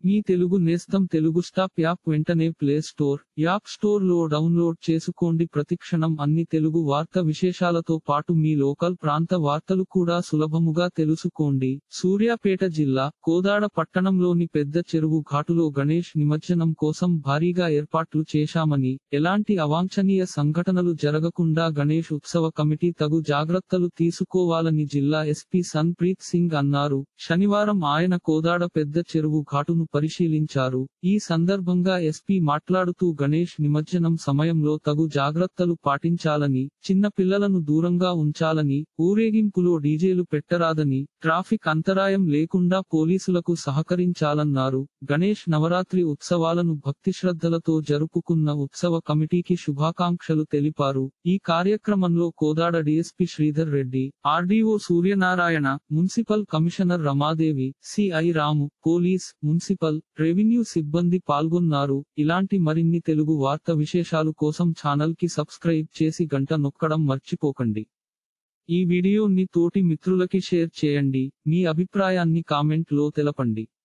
మీ తెలుగు నేస్తం Telugu stop app వెంటనే play store app store లో డౌన్లోడ్ చేసుకోండి ప్రతిక్షణం అన్ని తెలుగు వార్త విశేషాలతో పాటు మీ లోకల్ ప్రాంత వార్తలు కూడా సులభముగా తెలుసుకోండి సూర్యాపేట జిల్లా కోదాడ పట్టణంలోని పెద్ద చెరువు ఘాటులో గణేష్ నిమజ్జనం కోసం భారీగా ఏర్పాట్లు చేశామని ఎలాంటి అవాంఛనీయ సంఘటనలు జరగకుండా గణేష్ ఉత్సవ కమిటీ తగు జాగ్రత్తలు తీసుకోవాలని జిల్లా ఎస్పీ సన్ప్రీత్ సింగ్ అన్నారు శనివారం ఆయన కోదాడ పెద్ద చెరువు ఘాటును పరిశీలించారు ఈ సందర్భంగా ఎస్పీ మాట్లాడుతూ గణేష్ నిమజ్జనం సమయంలో తగు జాగ్రత్తలు పాటించాలని చిన్న పిల్లలను దూరంగా ఉంచాలని ఊరేగింపులో డీజేలు పెట్టరాదని ట్రాఫిక్ అంతరాయం లేకుండా పోలీసులకు సహకరించాలన్నారు గణేష్ నవరాత్రి ఉత్సవాలను భక్తి శ్రద్ధలతో జరుపుకున్న ఉత్సవ కమిటీకి శుభాకాంక్షలు తెలిపారు ఈ కార్యక్రమంలో Kodad DSP Sridhar Reddy RDO Suryanarayana municipal commissioner Ramadevi CI Ramu police municipal revenue సిబ్బంది పాల్గొన్నారు ఇలాంటి మరిన్ని తెలుగు వార్త విశేషాలు కోసం ఛానల్ కి సబ్స్క్రైబ్ చేసి గంట నొక్కడం మర్చిపోకండి ఈ వీడియోని తోటి మిత్రులకి షేర్ చేయండి మీ అభిప్రాయాన్ని కామెంట్ లో తెలపండి